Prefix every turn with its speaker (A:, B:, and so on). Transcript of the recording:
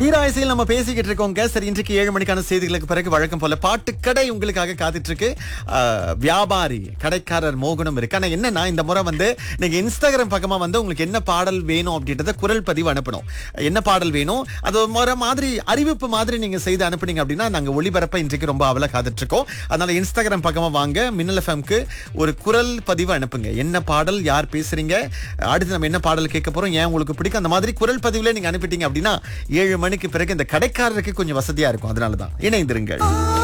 A: ஈராயசையில் நம்ம பேசிக்கிட்டு இருக்கோங்க சரி இன்றைக்கு ஏழு மணிக்கான செய்திகளுக்கு பிறகு வழக்கம் போல பாட்டுக்கடை உங்களுக்காக காத்துட்டு இருக்கு ஆஹ், வியாபாரி கடைக்காரர் மோகனம் இருக்கு ஆனா என்னன்னா இந்த முறை வந்து நீங்க இன்ஸ்டாகிராம் பக்கமா வந்து உங்களுக்கு என்ன பாடல் வேணும் அப்படின்றத குரல் பதிவு அனுப்பணும் என்ன பாடல் வேணும் அது ஒரு முறை மாதிரி அறிவிப்பு மாதிரி நீங்க செய்து அனுப்புனீங்க அப்படின்னா நாங்க ஒளிபரப்ப இன்றைக்கு ரொம்ப அவல காத்துட்டு இருக்கோம் அதனால இன்ஸ்டாகிராம் பக்கமா வாங்க மின்னல் எஃப்எம்க்கு ஒரு குரல் பதிவு அனுப்புங்க என்ன பாடல் யார் பேசுறீங்க அடுத்து நம்ம என்ன பாடல் கேட்க போறோம் ஏன் உங்களுக்கு பிடிக்கும் அந்த மாதிரி குரல் பதிவுல நீங்க அனுப்பிட்டீங்க அப்படின்னா ஏழு மணிக்கு பிறகு இந்த கடைக்காரருக்கு கொஞ்சம் வசதியா இருக்கும் அதனாலதான் இணைந்திருங்கள்